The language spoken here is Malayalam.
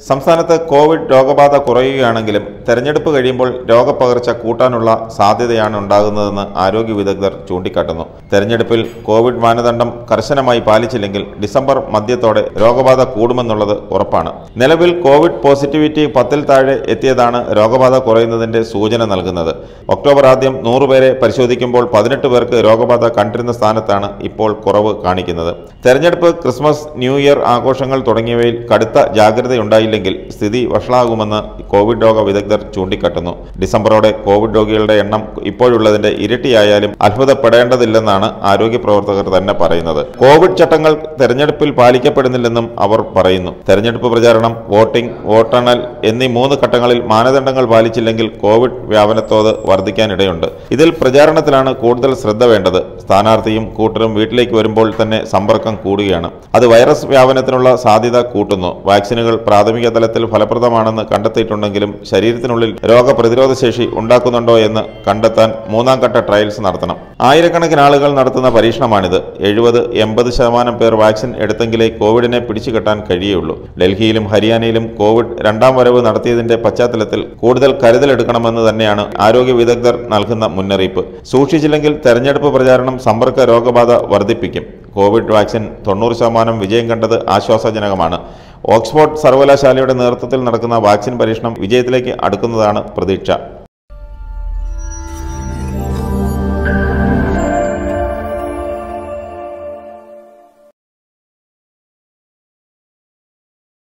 സംസ്ഥാനത്ത് കോവിഡ് രോഗബാധ കുറയുകയാണെങ്കിലും തെരഞ്ഞെടുപ്പ് കഴിയുമ്പോൾ രോഗപകർച്ച കൂട്ടാനുള്ള സാധ്യതയാണ് ഉണ്ടാകുന്നതെന്ന് ആരോഗ്യ വിദഗ്ധർ ചൂണ്ടിക്കാട്ടുന്നു തെരഞ്ഞെടുപ്പിൽ കോവിഡ് മാനദണ്ഡം കർശനമായി പാലിച്ചില്ലെങ്കിൽ ഡിസംബർ മധ്യത്തോടെ രോഗബാധ കൂടുമെന്നുള്ളത് ഉറപ്പാണ് നിലവിൽ കോവിഡ് പോസിറ്റിവിറ്റി പത്തിൽ താഴെ എത്തിയതാണ് രോഗബാധ കുറയുന്നതിന്റെ സൂചന നൽകുന്നത് ഒക്ടോബർ ആദ്യം നൂറ് പേരെ പരിശോധിക്കുമ്പോൾ പതിനെട്ട് പേർക്ക് രോഗബാധ കണ്ടിരുന്ന സ്ഥാനത്താണ് ഇപ്പോൾ കുറവ് കാണിക്കുന്നത് തെരഞ്ഞെടുപ്പ് ക്രിസ്മസ് ന്യൂ ഇയർ ആഘോഷങ്ങൾ തുടങ്ങിയവയിൽ കടുത്ത ജാഗ്രതയുണ്ടായില്ലെങ്കിൽ സ്ഥിതി വഷളാകുമെന്ന് കോവിഡ് രോഗ വിദഗ്ധർ ചൂണ്ടിക്കാട്ടുന്നു ഡിസംബറോടെ കോവിഡ് രോഗികളുടെ എണ്ണം ഇപ്പോഴുള്ളതിന്റെ ഇരട്ടിയായാലും അത്ഭുതപ്പെടേണ്ടതില്ലെന്നാണ് ആരോഗ്യ പ്രവർത്തകർ തന്നെ പറയുന്നത് കോവിഡ് ചട്ടങ്ങൾ തെരഞ്ഞെടുപ്പിൽ പാലിക്കപ്പെടുന്നില്ലെന്നും അവർ പറയുന്നു തെരഞ്ഞെടുപ്പ് പ്രചാരണം വോട്ടിംഗ് വോട്ടെണ്ണൽ എന്നീ മൂന്ന് ഘട്ടങ്ങളിൽ മാനദണ്ഡങ്ങൾ പാലിച്ചില്ലെങ്കിൽ കോവിഡ് വ്യാപനത്തോത് വർദ്ധിക്കാനിടയുണ്ട് ഇതിൽ പ്രചാരണത്തിലാണ് കൂടുതൽ ശ്രദ്ധ വേണ്ടത് സ്ഥാനാർത്ഥിയും കൂട്ടരും വീട്ടിലേക്ക് വരുമ്പോൾ തന്നെ സമ്പർക്കം കൂടുകയാണ് അത് വൈറസ് വ്യാപനത്തിനുള്ള സാധ്യത കൂട്ടുന്നു വാക്സിനുകൾ പ്രാഥമിക തലത്തിൽ ഫലപ്രദമാണെന്ന് കണ്ടെത്തിയിട്ടുണ്ടെങ്കിലും ശരീരത്തിനുള്ളിൽ രോഗപ്രതിരോധ ശേഷി ഉണ്ടാക്കുന്നുണ്ടോ എന്ന് കണ്ടെത്താൻ മൂന്നാം ഘട്ട ട്രയൽസ് നടത്തണം ആയിരക്കണക്കിന് ആളുകൾ നടത്തുന്ന പരീക്ഷണമാണിത് എഴുപത് എൺപത് ശതമാനം പേർ വാക്സിൻ എടുത്തെങ്കിലേ കോവിഡിനെ പിടിച്ചുകെട്ടാൻ കഴിയുള്ളൂ ഡൽഹിയിലും ഹരിയാനയിലും കോവിഡ് രണ്ടാം വരവ് നടത്തിയതിന്റെ പശ്ചാത്തലത്തിൽ കൂടുതൽ കരുതലെടുക്കണമെന്ന് തന്നെയാണ് ആരോഗ്യ വിദഗ്ധർ നൽകുന്ന മുന്നറിയിപ്പ് സൂക്ഷിച്ചില്ലെങ്കിൽ തെരഞ്ഞെടുപ്പ് പ്രചാരണം സമ്പർക്ക രോഗബാധ വർദ്ധിപ്പിക്കും കോവിഡ് വാക്സിൻ തൊണ്ണൂറ് ശതമാനം വിജയം കണ്ടത് ആശ്വാസജനകമാണ് ഓക്സ്ഫോർഡ് സർവകലാശാലയുടെ നേതൃത്വത്തിൽ നടക്കുന്ന വാക്സിൻ പരീക്ഷണം വിജയത്തിലേക്ക് അടുക്കുന്നതാണ് പ്രതീക്ഷ